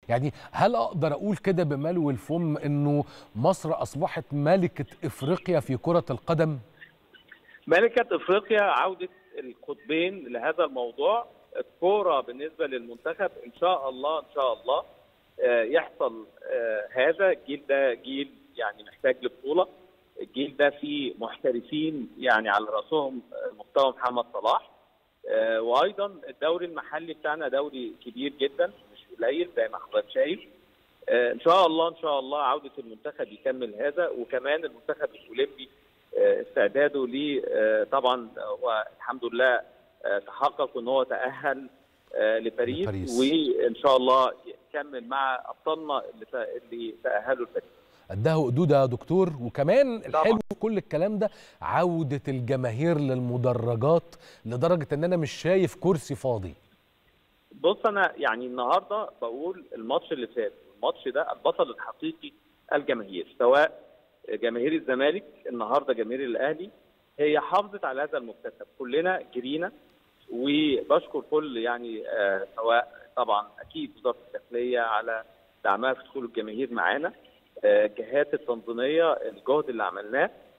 يعني هل اقدر اقول كده بملو الفم انه مصر اصبحت ملكه افريقيا في كره القدم ملكه افريقيا عوده القطبين لهذا الموضوع الكوره بالنسبه للمنتخب ان شاء الله ان شاء الله يحصل هذا الجيل ده جيل يعني محتاج لبطوله الجيل ده فيه محترفين يعني على راسهم مستوى محمد صلاح وايضا الدوري المحلي بتاعنا دوري كبير جدا مش قليل زي ما حضرتك شايف ان شاء الله ان شاء الله عوده المنتخب يكمل هذا وكمان المنتخب الاولمبي استعداده ليه طبعا هو الحمد لله تحقق ان هو تاهل لباريس, لباريس وان شاء الله يكمل مع ابطالنا اللي اللي تاهلوا لباريس قدها قدود يا دكتور وكمان الحلو في كل الكلام ده عوده الجماهير للمدرجات لدرجه ان انا مش شايف كرسي فاضي بص انا يعني النهارده بقول الماتش اللي فات الماتش ده البطل الحقيقي الجماهير سواء جماهير الزمالك النهارده جماهير الاهلي هي حافظت على هذا المكتسب كلنا جرينا وبشكر كل يعني آه سواء طبعا اكيد وزاره الداخليه على دعمها في دخول الجماهير معانا الجهات التنظيميه الجهد اللي عملناه